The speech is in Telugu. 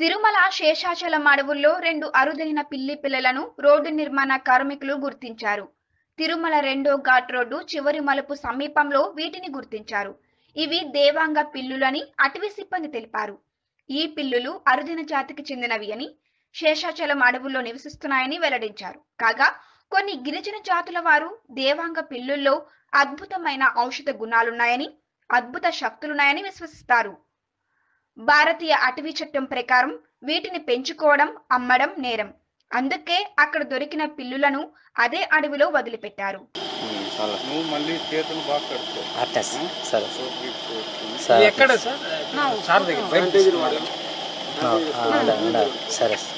తిరుమల శేషాచలం అడవుల్లో రెండు అరుదైన పిల్లి పిల్లలను రోడ్డు నిర్మాణ కార్మికులు గుర్తించారు తిరుమల రెండో ఘాట్ రోడ్డు చివరి మలుపు సమీపంలో వీటిని గుర్తించారు ఇవి దేవాంగ పిల్లులని అటవీ సిబ్బంది తెలిపారు ఈ పిల్లులు అరుదైన జాతికి చెందినవి అని శేషాచలం అడవుల్లో నివసిస్తున్నాయని వెల్లడించారు కాగా కొన్ని గిరిజన జాతుల వారు దేవాంగ పిల్లుల్లో అద్భుతమైన ఔషధ గుణాలున్నాయని అద్భుత శక్తులున్నాయని విశ్వసిస్తారు భారతీయ అటవీ చట్టం ప్రకారం వీటిని పెంచుకోవడం అమ్మడం నేరం అందుకే అక్కడ దొరికిన పిల్లులను అదే అడవిలో వదిలిపెట్టారు చాలా నువ్వు మళ్ళీ చేతులు బాగా కడుక్కో అట్లా సరే సోప్ తీసుకోవచ్చు. సరే ఎక్కడ సార్ సార్ దగ్గర బయట తీసుకున్నారా? ఆ, ఆ, ఉండాలి, ఉండాలి. సరే సార్